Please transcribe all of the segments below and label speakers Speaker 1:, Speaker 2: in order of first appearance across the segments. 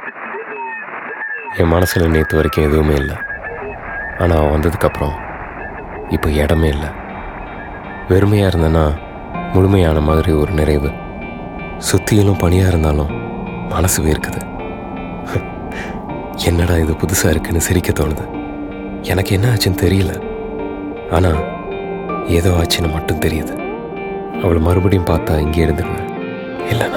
Speaker 1: என் மனசில் நேற்று வரைக்கும் எதுவுமே இல்லை ஆனால் அவன் வந்ததுக்கப்புறம் இப்போ இடமே இல்லை வெறுமையாக இருந்தேன்னா முழுமையான மாதிரி ஒரு நிறைவு சுத்தியிலும் பனியாக இருந்தாலும் மனசு வேர்க்குது என்னடா இது புதுசாக இருக்குன்னு சிரிக்க தோணுது எனக்கு என்ன ஆச்சுன்னு தெரியல ஆனால் ஏதோ ஆச்சுன்னு மட்டும் தெரியுது அவளை மறுபடியும் பார்த்தா இங்கே இருந்துடுவேன் இல்லைண்ணா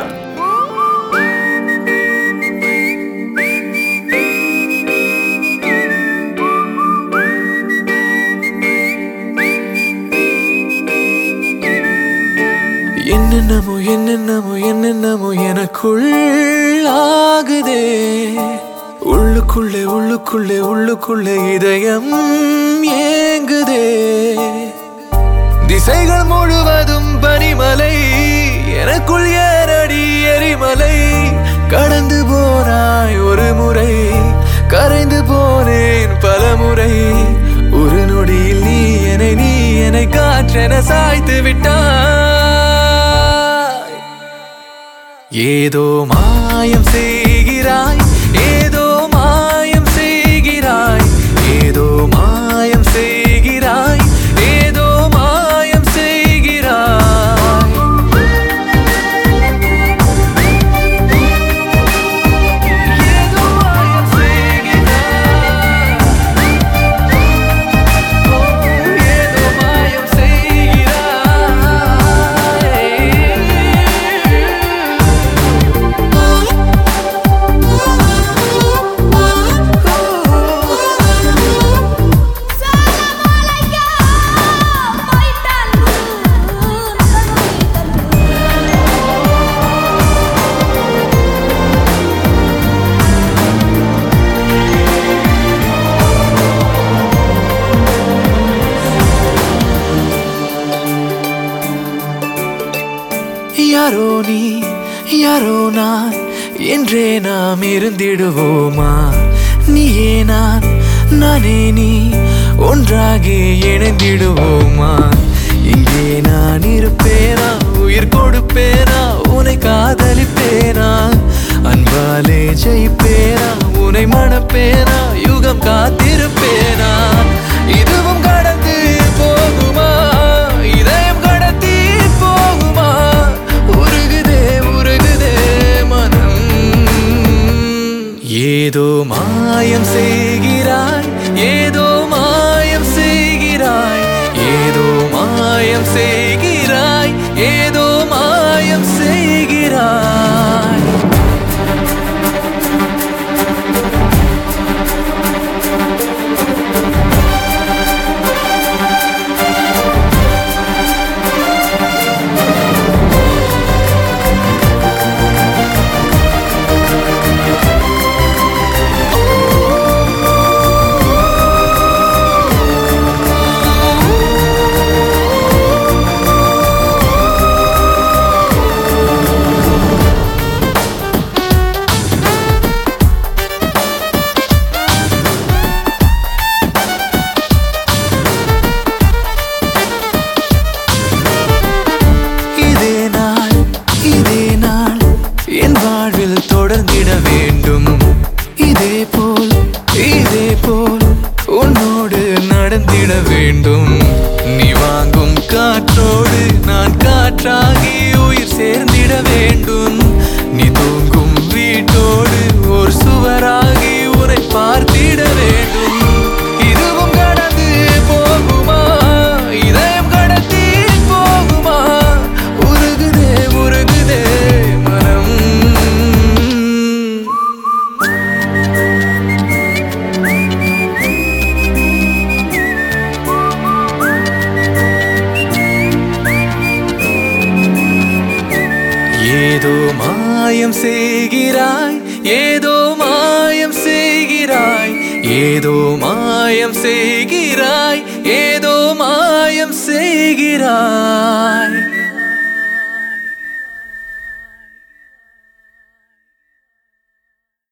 Speaker 2: என்னென்னமோ என்னென்னமோ என்னென்னமோ எனக்குள் ஆகுதே உள்ளுக்குள்ளே உள்ளுக்குள்ளே உள்ளுக்குள்ளே இதயம் ஏங்குதே திசைகள் முழுவதும் பனிமலை எனக்குள் ஏறடி எரிமலை கடந்து போனாய் ஒரு முறை கரைந்து போனேன் பல முறை ஒரு நொடியில் நீ என்னை நீ என்னை காற்றென சாய்த்து விட்டாய் ஏதோ மாயம் செய்கிறாய் ஏதோ மாயம் செய்கிறாய் ஏதோ மாயம் செய்கிறாய் ஏதோ மாயம் செய்கிறாய் ஏதோ மாயம் செய்கிறாய் ஓ ஏதோ மாயம் யாரோ நீ யாரோ நான் என்றே நாம் இருந்திடுவோமா நீயே நான் நானே நீ ஒன்றாகி இணைந்திடுவோமா இங்கே நான் இருப்பேனா உயிர் கொடுப்பேனா உன்னை காதலிப்பேனா அன்பாலே ஜெயிப்பேனா உன்னை மணப்பேனா யுகம் காத்திருப்பேனா இதுவும் கடந்து போகுமா இதயம் கடத்தி போகுமா உருகுதே உருகுதே மனம் ஏதோ மாயம் செய்கிறாய் ஏதோ மாயம் செய்கிறாய் ஏதோ மாயம் செய்கிறாய் ஏதோ மாயம் செய்கிறாய் இதே நாள் இதே நாள் என் வாழ்வில் தொடர்ந்திட வேண்டும் இதே போல் இதே போல் உன்னோடு நடந்திட வேண்டும் நீ வாங்கும் காற்றோடு நான் காற்றாகி உயிர் சேர்ந்திட வேண்டும் நீ தூங்கும் வீட்டோடு ஒரு சுவராகி உன்னை பார்த்திட வேண்டும் இதுவும் கடந்து போகுமா இதயம் கடத்தி போகுமா உருகுதே உருகுதே மனம் ஏதோ மாயம் செய்கிறாய் ஏதோ மாயம் செய்கிறாய் ஏதோ மாயம் செய்கிறாய் ஏதோ மாயம் செய்கிறாய்